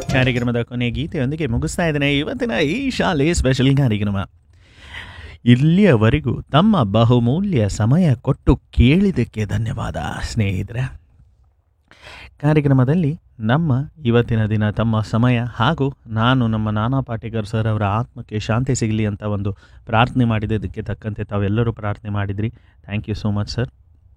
ಕಾರ್ಯಕ್ರಮದ ಕೊನೆ ಗೀತೆಯೊಂದಿಗೆ ಮುಗಿಸ್ತಾ ಇದ್ದೇನೆ ಇವತ್ತಿನ ಈ ಶಾಲೆ ಸ್ಪೆಷಲ್ ಕಾರ್ಯಕ್ರಮ ಇಲ್ಲಿಯವರೆಗೂ ತಮ್ಮ ಬಹುಮೂಲ್ಯ ಸಮಯ ಕೊಟ್ಟು ಕೇಳಿದ್ದಕ್ಕೆ ಧನ್ಯವಾದ ಸ್ನೇಹಿತರೆ ಕಾರ್ಯಕ್ರಮದಲ್ಲಿ ನಮ್ಮ ಇವತ್ತಿನ ದಿನ ತಮ್ಮ ಸಮಯ ಹಾಗೂ ನಾನು ನಮ್ಮ ನಾನಾ ಪಾಟೇಕರ್ ಸರ್ ಅವರ ಆತ್ಮಕ್ಕೆ ಶಾಂತಿ ಸಿಗಲಿ ಅಂತ ಒಂದು ಪ್ರಾರ್ಥನೆ ಮಾಡಿದ್ದಕ್ಕೆ ತಕ್ಕಂತೆ ತಾವೆಲ್ಲರೂ ಪ್ರಾರ್ಥನೆ ಮಾಡಿದ್ರಿ thank you so much sir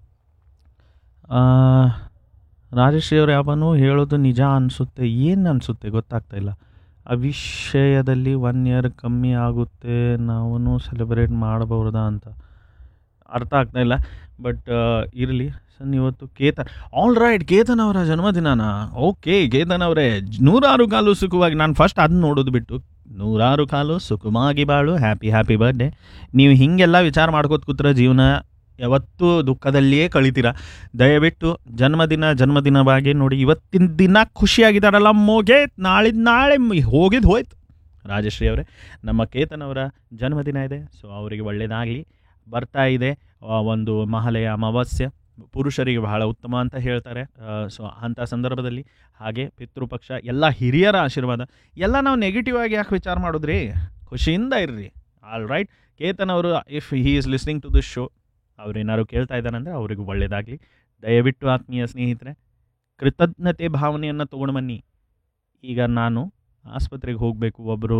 Rajashree ಅವ್ರು ಯಾವನೂ ಹೇಳೋದು ನಿಜ ಅನಿಸುತ್ತೆ ಏನು ಅನಿಸುತ್ತೆ ಗೊತ್ತಾಗ್ತಾ ಇಲ್ಲ ಆ ವಿಷಯದಲ್ಲಿ ಒನ್ ಇಯರ್ ಕಮ್ಮಿ ಆಗುತ್ತೆ ನಾವು ಸೆಲೆಬ್ರೇಟ್ ಮಾಡಬಹುದಾ ಅಂತ ಅರ್ಥ ಆಗ್ತಾ ಇಲ್ಲ ಬಟ್ ಇರಲಿ ಸನ್ ಇವತ್ತು ಕೇತನ್ ಆಲ್ ರೈಟ್ ಕೇತನ್ ಅವರ ಜನ್ಮದಿನನಾ ಓಕೆ ಕೇತನ್ ಅವರೇ ನೂರಾರು ಕಾಲು ಸುಖವಾಗಿ ನಾನು ಫಸ್ಟ್ ಅದನ್ನ ನೋಡೋದು ಬಿಟ್ಟು ನೂರಾರು ಕಾಲು ಸುಖವಾಗಿ ಬಾಳು ಹ್ಯಾಪಿ ಹ್ಯಾಪಿ ಬರ್ಡೇ ನೀವು ಹೀಗೆಲ್ಲ ವಿಚಾರ ಮಾಡ್ಕೋತ ಕೂತ್ರೆ ಜೀವನ ಯಾವತ್ತೂ ದುಃಖದಲ್ಲಿಯೇ ಕಳಿತೀರ ದಯವಿಟ್ಟು ಜನ್ಮದಿನ ಜನ್ಮದಿನವಾಗಿ ನೋಡಿ ಇವತ್ತಿನ ದಿನ ಖುಷಿಯಾಗಿದ್ದಾರಲ್ಲ ಮೋಗೆ ನಾಳಿದ್ದು ನಾಳೆ ಹೋಗಿದ್ದು ಹೋಯ್ತು ರಾಜಶ್ರೀ ಅವರೇ ನಮ್ಮ ಕೇತನ್ ಅವರ ಜನ್ಮದಿನ ಇದೆ ಸೊ ಅವರಿಗೆ ಒಳ್ಳೆಯದಾಗಲಿ ಬರ್ತಾ ಇದೆ ಆ, ಒಂದು ಮಹಲೆಯ ಅಮಾವಾಸ್ಯೆ ಪುರುಷರಿಗೆ ಬಹಳ ಉತ್ತಮ ಅಂತ ಹೇಳ್ತಾರೆ ಸೊ ಅಂಥ ಸಂದರ್ಭದಲ್ಲಿ ಹಾಗೆ ಪಿತೃಪಕ್ಷ ಎಲ್ಲ ಹಿರಿಯರ ಆಶೀರ್ವಾದ ಎಲ್ಲ ನಾವು ನೆಗೆಟಿವ್ ಆಗಿ ಯಾಕೆ ವಿಚಾರ ಮಾಡೋದ್ರಿ ಖುಷಿಯಿಂದ ಇರ್ರಿ ಆಲ್ ರೈಟ್ ಕೇತನ್ ಅವರು if he is listening to this show ಅವ್ರೇನಾದ್ರು ಕೇಳ್ತಾ ಇದ್ದಾರಂದರೆ ಅವರಿಗೂ ಒಳ್ಳೆಯದಾಗಲಿ ದಯವಿಟ್ಟು ಆತ್ಮೀಯ ಸ್ನೇಹಿತರೆ ಕೃತಜ್ಞತೆ ಭಾವನೆಯನ್ನು ತೊಗೊಂಡು ಬನ್ನಿ ಈಗ ನಾನು ಆಸ್ಪತ್ರೆಗೆ ಹೋಗಬೇಕು ಒಬ್ಬರು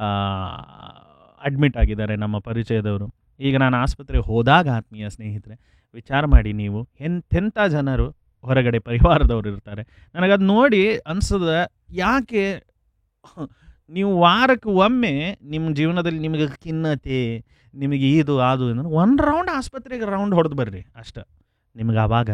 ಅಡ್ಮಿಟ್ ಆಗಿದ್ದಾರೆ ನಮ್ಮ ಪರಿಚಯದವರು ಈಗ ನಾನು ಆಸ್ಪತ್ರೆಗೆ ಹೋದಾಗ ಆತ್ಮೀಯ ಸ್ನೇಹಿತರೆ ವಿಚಾರ ಮಾಡಿ ನೀವು ಎಂತೆಂಥ ಜನರು ಹೊರಗಡೆ ಪರಿವಾರದವರು ಇರ್ತಾರೆ ನನಗದು ನೋಡಿ ಅನ್ಸದ ಯಾಕೆ ನೀವು ವಾರಕ್ಕೆ ಒಮ್ಮೆ ನಿಮ್ಮ ಜೀವನದಲ್ಲಿ ನಿಮಗೆ ಖಿನ್ನತೆ ನಿಮಗೆ ಇದು ಅದು ಅಂದ್ರೆ ಒಂದು ರೌಂಡ್ ಆಸ್ಪತ್ರೆಗೆ ರೌಂಡ್ ಹೊಡೆದು ಬರ್ರಿ ಅಷ್ಟೆ ನಿಮ್ಗೆ ಆವಾಗ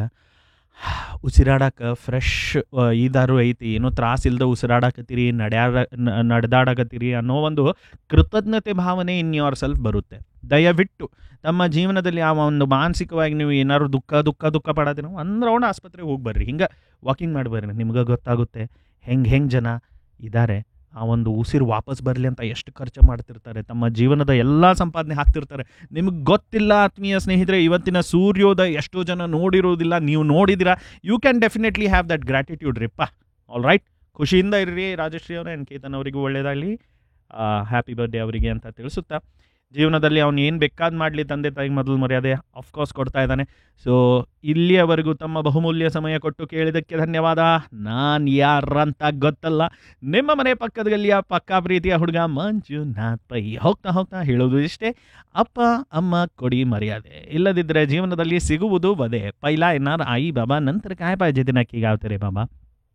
ಉಸಿರಾಡಕ್ಕೆ ಫ್ರೆಶ್ ಇದಾರು ಐತಿ ಏನೋ ತ್ರಾಸಿಲ್ದ ಉಸಿರಾಡಕತ್ತೀರಿ ನಡ್ಯಾಡ ನಡೆದಾಡಕತ್ತೀರಿ ಅನ್ನೋ ಒಂದು ಕೃತಜ್ಞತೆ ಭಾವನೆ ಇನ್ ಯೋರ್ ಸೆಲ್ಫ್ ಬರುತ್ತೆ ದಯವಿಟ್ಟು ತಮ್ಮ ಜೀವನದಲ್ಲಿ ಆ ಒಂದು ಮಾನಸಿಕವಾಗಿ ನೀವು ಏನಾದ್ರು ದುಃಖ ದುಃಖ ದುಃಖ ಪಡೋದಿನ ಒಂದು ರೌಂಡ್ ಆಸ್ಪತ್ರೆಗೆ ಹೋಗಿ ಬರ್ರಿ ಹಿಂಗೆ ವಾಕಿಂಗ್ ಮಾಡಿ ಬರ್ರಿ ನಿಮ್ಗೆ ಗೊತ್ತಾಗುತ್ತೆ ಹೆಂಗೆ ಹೆಂಗೆ ಜನ ಇದ್ದಾರೆ ಆ ಒಂದು ಉಸಿರು ವಾಪಸ್ ಬರಲಿ ಅಂತ ಎಷ್ಟು ಖರ್ಚು ಮಾಡ್ತಿರ್ತಾರೆ ತಮ್ಮ ಜೀವನದ ಎಲ್ಲ ಸಂಪಾದನೆ ಹಾಕ್ತಿರ್ತಾರೆ ನಿಮಗೆ ಗೊತ್ತಿಲ್ಲ ಆತ್ಮೀಯ ಸ್ನೇಹಿತರೆ ಇವತ್ತಿನ ಸೂರ್ಯೋದಯ ಎಷ್ಟೋ ಜನ ನೋಡಿರೋದಿಲ್ಲ ನೀವು ನೋಡಿದ್ದೀರಾ you can definitely have that gratitude ರೀಪ್ಪ ಆಲ್ ರೈಟ್ ಖುಷಿಯಿಂದ ಇರ್ರಿ ರಾಜಶ್ರೀ ಅವರೇ ಆ್ಯಂಡ್ ಕೇತನ್ ಅವರಿಗೂ ಒಳ್ಳೆಯದಾಗಲಿ ಹ್ಯಾಪಿ ಬರ್ಡೇ ಅವರಿಗೆ ಅಂತ ತಿಳಿಸುತ್ತಾ ಜೀವನದಲ್ಲಿ ಅವನು ಏನು ಬೇಕಾದ ಮಾಡಲಿ ತಂದೆ ತಾಯಿಗೆ ಮೊದಲು ಮರ್ಯಾದೆ ಆಫ್ಕೋರ್ಸ್ ಕೊಡ್ತಾ ಇದ್ದಾನೆ ಸೊ ಇಲ್ಲಿಯವರೆಗೂ ತಮ್ಮ ಬಹುಮೂಲ್ಯ ಸಮಯ ಕೊಟ್ಟು ಕೇಳಿದ್ದಕ್ಕೆ ಧನ್ಯವಾದ ನಾನು ಯಾರಂತ ಗೊತ್ತಲ್ಲ ನಿಮ್ಮ ಮನೆ ಪಕ್ಕದ ಗಲ್ಲಿಯ ಪಕ್ಕ ಪ್ರೀತಿಯ ಹುಡುಗ ಮಂಜುನಾಥ್ ಪೈ ಹೋಗ್ತಾ ಹೋಗ್ತಾ ಹೇಳೋದು ಇಷ್ಟೇ ಅಪ್ಪ ಅಮ್ಮ ಕೊಡಿ ಮರ್ಯಾದೆ ಇಲ್ಲದಿದ್ದರೆ ಜೀವನದಲ್ಲಿ ಸಿಗುವುದು ಬದೆ ಪೈಲಾ ಎನ್ನಾರ್ ಆಯಿ ಬಾಬಾ ನಂತರ ಕಾಯ ಪಾಯ್ಜೆ ದಿನ ಕೀಗಾವ್ತಾರೆ ಬಾಬಾ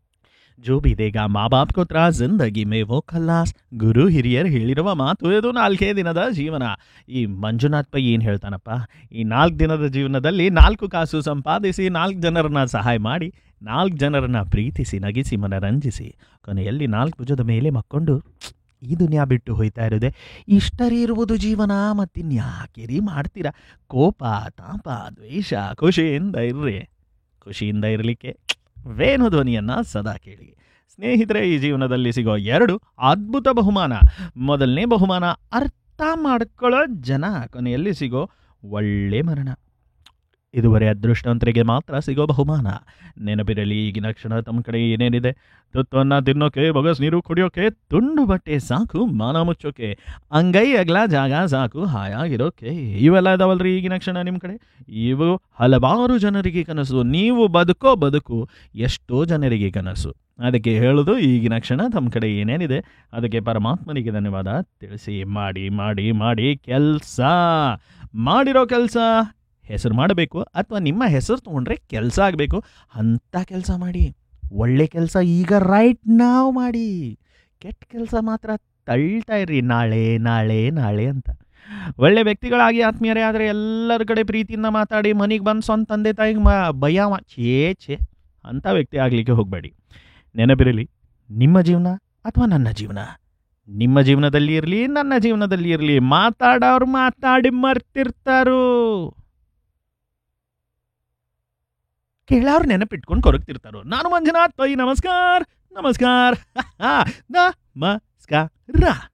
ಜೋ ಬಿ ದೇಗ ಮಾ ಬಾಪ್ ಕೋತ್ರ ಜಿಂದಗಿ ಮೇ ವೋ ಖಲ್ಲಾಸ್ ಗುರು ಹಿರಿಯರು ಹೇಳಿರುವ ಮಾತು ಇದು ನಾಲ್ಕೇ ದಿನದ ಜೀವನ ಈ ಮಂಜುನಾಥ್ ಪೈ ಏನು ಹೇಳ್ತಾನಪ್ಪ ಈ ನಾಲ್ಕು ದಿನದ ಜೀವನದಲ್ಲಿ ನಾಲ್ಕು ಕಾಸು ಸಂಪಾದಿಸಿ ನಾಲ್ಕು ಜನರನ್ನ ಸಹಾಯ ಮಾಡಿ ನಾಲ್ಕು ಜನರನ್ನ ಪ್ರೀತಿಸಿ ನಗಿಸಿ ಮನರಂಜಿಸಿ ಕೊನೆಯಲ್ಲಿ ನಾಲ್ಕು ಭುಜದ ಮೇಲೆ ಮಕ್ಕೊಂಡು ಈ ದುನಿಯಾ ಬಿಟ್ಟು ಹೋಯ್ತಾ ಇರೋದೆ ಇಷ್ಟರೇ ಇರುವುದು ಜೀವನ ಮತ್ತಿನ್ಯಾಕೆರಿ ಮಾಡ್ತೀರಾ ಕೋಪ ತಾಪ ದ್ವೇಷ ಖುಷಿಯಿಂದ ಇರ್ರಿ ಖುಷಿಯಿಂದ ಇರಲಿಕ್ಕೆ ವೇಣು ಧ್ವನಿಯನ್ನು ಸದಾ ಕೇಳಿ ಸ್ನೇಹಿತರೆ ಈ ಜೀವನದಲ್ಲಿ ಸಿಗೋ ಎರಡು ಅದ್ಭುತ ಬಹುಮಾನ ಮೊದಲನೇ ಬಹುಮಾನ ಅರ್ಥ ಮಾಡ್ಕೊಳ್ಳೋ ಜನ ಕೊನೆಯಲ್ಲಿ ಸಿಗೋ ಒಳ್ಳೆ ಮರಣ ಇದುವರೆ ಅದೃಷ್ಟವಂತರಿಗೆ ಮಾತ್ರ ಸಿಗೋ ಬಹುಮಾನ ನೆನಪಿರಲಿ ಈಗಿನ ಕ್ಷಣ ತಮ್ಮ ಕಡೆ ಏನೇನಿದೆ ತುತ್ತನ್ನು ತಿನ್ನೋಕೆ ಬೊಗಸ್ ನೀರು ಕುಡಿಯೋಕೆ ತುಂಡು ಬಟ್ಟೆ ಸಾಕು ಮಾನ ಮುಚ್ಚೋಕೆ ಅಂಗೈ ಅಗಲ ಜಾಗ ಸಾಕು ಹಾಯಾಗಿರೋಕೆ ಇವೆಲ್ಲ ಇದಾವಲ್ರಿ ಈಗಿನ ಕ್ಷಣ ನಿಮ್ಮ ಕಡೆ ಇವು ಹಲವಾರು ಜನರಿಗೆ ಕನಸು ನೀವು ಬದುಕೋ ಬದುಕು ಎಷ್ಟೋ ಜನರಿಗೆ ಕನಸು ಅದಕ್ಕೆ ಹೇಳೋದು ಈಗಿನ ಕ್ಷಣ ತಮ್ಮ ಕಡೆ ಏನೇನಿದೆ ಅದಕ್ಕೆ ಪರಮಾತ್ಮನಿಗೆ ಧನ್ಯವಾದ ತಿಳಿಸಿ ಮಾಡಿ ಮಾಡಿ ಮಾಡಿ ಕೆಲಸ ಮಾಡಿರೋ ಕೆಲಸ ಹೆಸರು ಮಾಡಬೇಕು ಅಥವಾ ನಿಮ್ಮ ಹೆಸರು ತೊಗೊಂಡ್ರೆ ಕೆಲಸ ಆಗಬೇಕು ಅಂಥ ಕೆಲಸ ಮಾಡಿ ಒಳ್ಳೆ ಕೆಲಸ ಈಗ ರೈಟ್ ನಾವು ಮಾಡಿ ಕೆಟ್ಟ ಕೆಲಸ ಮಾತ್ರ ತಳ್ತಾ ಇರ್ರಿ ನಾಳೆ ನಾಳೆ ನಾಳೆ ಅಂತ ಒಳ್ಳೆ ವ್ಯಕ್ತಿಗಳಾಗಿ ಆತ್ಮೀಯರೇ ಆದರೆ ಎಲ್ಲರ ಕಡೆ ಪ್ರೀತಿಯಿಂದ ಮಾತಾಡಿ ಮನೆಗೆ ಬಂದು ಸ್ವಂತ ತಂದೆ ತಾಯಿಗೆ ಮ ಭಯ ಮಾ- ಛೇ ಛೇ ಅಂಥ ವ್ಯಕ್ತಿ ಆಗಲಿಕ್ಕೆ ಹೋಗಬೇಡಿ ನೆನಪಿರಲಿ ನಿಮ್ಮ ಜೀವನ ಅಥವಾ ನನ್ನ ಜೀವನ ನಿಮ್ಮ ಜೀವನದಲ್ಲಿ ಇರಲಿ ನನ್ನ ಜೀವನದಲ್ಲಿ ಇರಲಿ ಮಾತಾಡೋರು ಮಾತಾಡಿ ಮರ್ತಿರ್ತಾರೋ ಕೇಳೋರು ನೆನಪಿಟ್ಕೊಂಡು ಕೊರಗ್ತಿರ್ತಾರೋ ನಾನು ಮಂಜುನಾಥ್ ಪೈ ನಮಸ್ಕಾರ ನಮಸ್ಕಾರ ನಮಸ್ಕಾರ